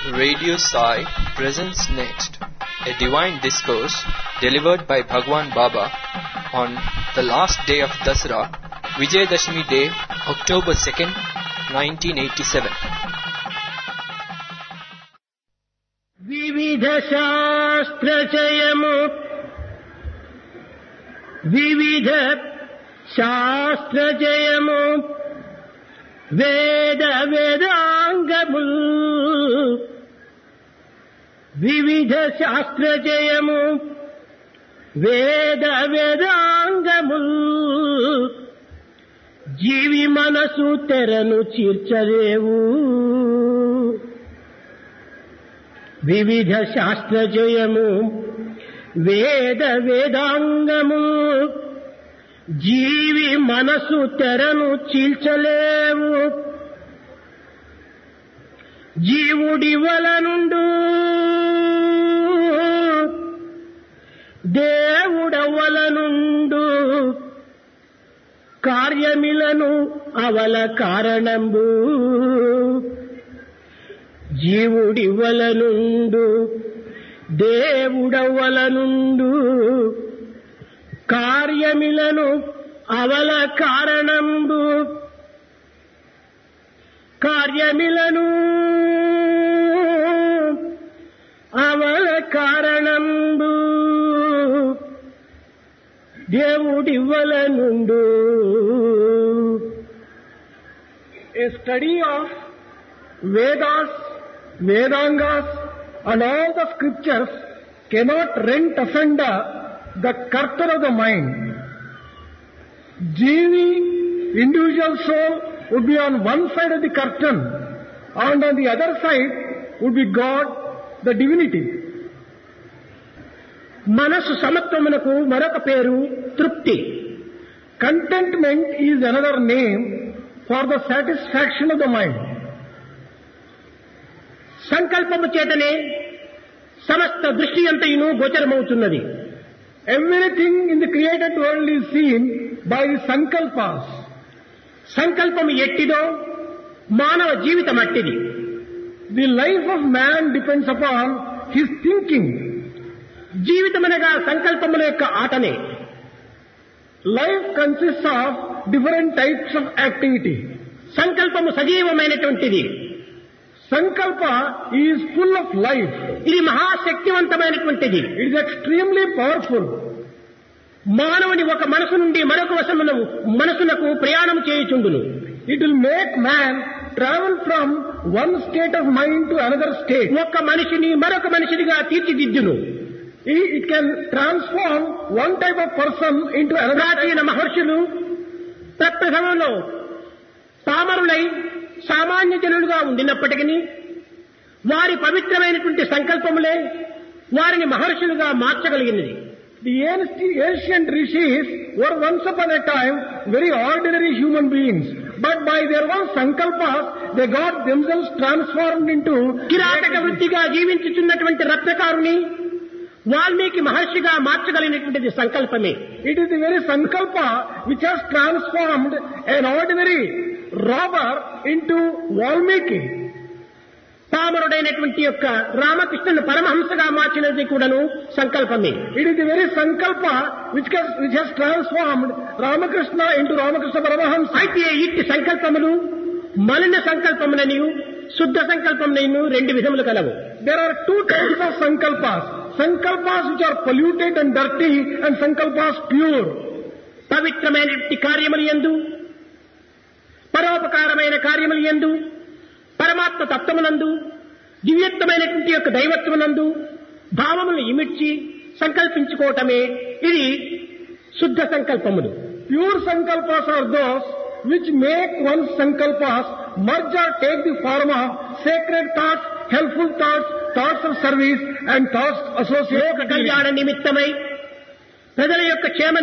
Radio Sai presents next a divine discourse delivered by Bhagwan Baba on the last day of Dasra, Vijayadashmi Day, October 2nd, 1987. వివిధ శాస్త్రచయము వివిధ శాస్త్రజయము వేద వేదాంగము వివిధ శాస్త్రజయము వేద వేదాంగము జీవి మనసు తెరను చీర్చలేవు వివిధ శాస్త్రజయము వేద వేదాంగము జీవి మనసు తెరను చీల్చలేవు జీవుడి వలనుండు దేవుడవలనుండు కార్యమిలను అవల కారణంబు జీవుడివలనుండు దేవుడవలనుండు కార్యమిలను అవల కారణంబు కార్యమిలను అవల కారణంబు దేవుడివలనుండు a study of Vedas, Vedangas and all the scriptures cannot rent asunder the curtain of the mind. Jivi, individual soul, would be on one side of the curtain and on the other side would be God, the divinity. మనసు సమత్వమునకు మరొక పేరు తృప్తి Contentment is another name for the satisfaction of the mind. సంకల్పము చేతనే సమస్త దృష్టి అంతయును గోచరమవుతున్నది Everything in the created world is seen by sankalpas. సంకల్పము ఎట్టిదో మానవ జీవితం అట్టిది The life of man depends upon his thinking. జీవితమనగా సంకల్పముల యొక్క ఆటనే Life consists of different types of activity. సంకల్పము సజీవమైనటువంటిది Sankalpa is full of life. ఇది మహాశక్తివంతమైనటువంటిది It is extremely powerful. మానవుని ఒక మనసు నుండి మరొక వశమును మనసునకు ప్రయాణం చేయుచుండును It will make man travel from one state of mind to another state. ఒక్క మనిషిని మరొక మనిషినిగా తీర్చిదిద్దును It it can transform one type of person into another. ప్రాచీన మహర్షులు తత్ప్రథమంలో పామరులై సామాన్య జనులుగా ఉండినప్పటికీ వారి పవిత్రమైనటువంటి సంకల్పములే వారిని మహర్షులుగా మార్చగలిగినది The ancient ancient rishis were once upon a time very ordinary human beings. But by their own sankalpas, they got themselves transformed into కిరాటక వృత్తిగా జీవించుచున్నటువంటి రత్నకారుని వాల్మీకి మహర్షిగా మార్చగలిగినటువంటిది సంకల్పమే It is the very sankalpa which has transformed an ordinary robber into Valmiki. పామరుడైనటువంటి యొక్క రామకృష్ణుని పరమహంసగా మార్చినది కూడాను సంకల్పమే It is the very sankalpa which has, which has transformed Ramakrishna into Ramakrishna Paramahamsa. అయితే ఇట్టి సంకల్పములు మలిన సంకల్పములనియు శుద్ధ సంకల్పములను రెండు విధములు కలవు There are two types of sankalpas. Sankalpas which are polluted and dirty and sankalpas pure. పవిత్రమైనటువంటి కార్యములు ఎందు పరోపకారమైన కార్యములు ఎందు పరమాత్మ తత్వమునందు దివ్యత్వమైనటువంటి యొక్క దైవత్వమునందు భావములను ఇమిడ్చి సంకల్పించుకోవటమే ఇది శుద్ధ సంకల్పములు Pure sankalpas are those which make one's sankalpas merge or take the form of sacred thoughts, helpful thoughts, thoughts of service and thoughts associated లోక with కళ్యాణ నిమిత్తమై ప్రజల యొక్క క్షేమ